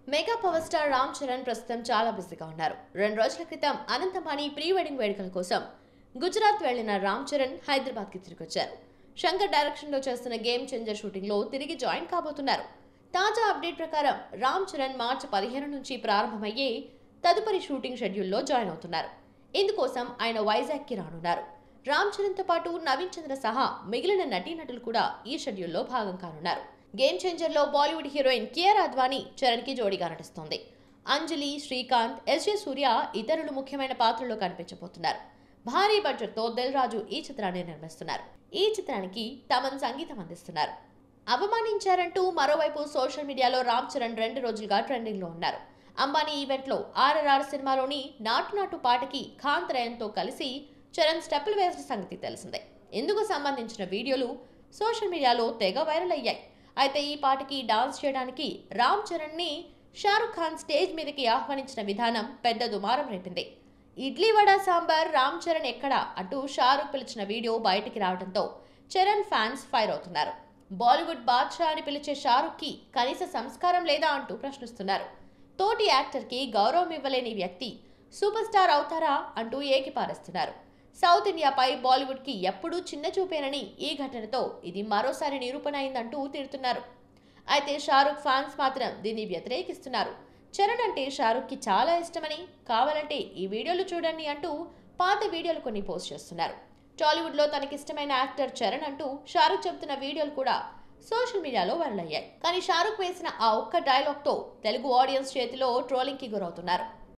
mega power star Ram Charan ప్రస్తుతం చాలా బిజీగా ఉన్నారు రెండు రోజుల క్రితం అనంతమాని ప్రీ వెడ్డింగ్ వేడుకల కోసం గుజరాత్ వెళ్లిన రామ్ చరణ్ హైదరాబాద్ కి తిరిగి వచ్చారు శంకర్ డైరెక్షన్ లో చేస్తున్న గేమ్ చేంజర్ షూటింగ్ లో తిరిగి జాయిన్ కాబోతున్నారు తాజా అప్డేట్ ప్రకారం రామ్ చరణ్ మార్చి పదిహేను నుంచి ప్రారంభమయ్యే తదుపరి షూటింగ్ షెడ్యూల్లో జాయిన్ అవుతున్నారు ఇందుకోసం ఆయన వైజాగ్ కి రానున్నారు రామ్ చరణ్ తో పాటు నవీన్ చంద్ర సహా మిగిలిన నటీనటులు కూడా ఈ షెడ్యూల్లో భాగం కానున్నారు గేమ్ చేంజర్ లో బాలీవుడ్ హీరోయిన్ కియర్ అద్వానీ చరణ్ కి జోడీగా నటిస్తోంది అంజలి శ్రీకాంత్ ఎస్జే సూర్య ఇతరులు ముఖ్యమైన పాత్రల్లో కనిపించబోతున్నారు భారీ బడ్జెట్ తో దిల్ రాజు ఈ చిత్రాన్ని నిర్మిస్తున్నారు ఈ చిత్రానికి తమన్ సంగీతం అందిస్తున్నారు అవమానించారంటూ మరోవైపు సోషల్ మీడియాలో రామ్ చరణ్ రెండు రోజులుగా ట్రెండింగ్ లో ఉన్నారు అంబానీ ఈవెంట్ లో ఆర్ఆర్ఆర్ సినిమాలోని నాటు నాటు పాటకి ఖాన్ త్రయంతో కలిసి చరణ్ స్టెప్పులు వేసిన సంగతి తెలిసిందే ఇందుకు సంబంధించిన వీడియోలు సోషల్ మీడియాలో తెగ వైరల్ అయ్యాయి అయితే ఈ పాటకి డాన్స్ చేయడానికి రామ్ చరణ్ ని షారుఖ్ ఖాన్ స్టేజ్ మీదకి ఆహ్వానించిన విధానం పెద్ద దుమారం రేపింది ఇడ్లీ వడ సాంబార్ రామ్ చరణ్ ఎక్కడా అంటూ షారుఖ్ పిలిచిన వీడియో బయటికి రావడంతో చరణ్ ఫ్యాన్స్ ఫైర్ అవుతున్నారు బాలీవుడ్ బాద్షా అని పిలిచే షారుఖ్ కి కనీస సంస్కారం లేదా అంటూ ప్రశ్నిస్తున్నారు తోటి యాక్టర్ కి గౌరవం ఇవ్వలేని వ్యక్తి సూపర్ స్టార్ అవుతారా అంటూ ఏకిపారేస్తున్నారు సౌత్ ఇండియాపై బాలీవుడ్ కి ఎప్పుడూ చిన్న చూపేనని ఈ ఘటనతో ఇది మరోసారి నిరూపణ అయిందంటూ తిడుతున్నారు అయితే షారుఖ్ ఫ్యాన్స్ మాత్రం దీన్ని వ్యతిరేకిస్తున్నారు చరణ్ అంటే షారుఖ్ కి చాలా ఇష్టమని కావాలంటే ఈ వీడియోలు చూడండి అంటూ పాత వీడియోలు కొన్ని పోస్ట్ చేస్తున్నారు టాలీవుడ్ లో తనకిష్టమైన యాక్టర్ చరణ్ అంటూ షారుఖ్ చెబుతున్న వీడియోలు కూడా సోషల్ మీడియాలో వైరల్ అయ్యాయి కానీ షారుఖ్ వేసిన ఆ ఒక్క డైలాగ్ తో తెలుగు ఆడియన్స్ చేతిలో ట్రోలింగ్ కి గురవుతున్నారు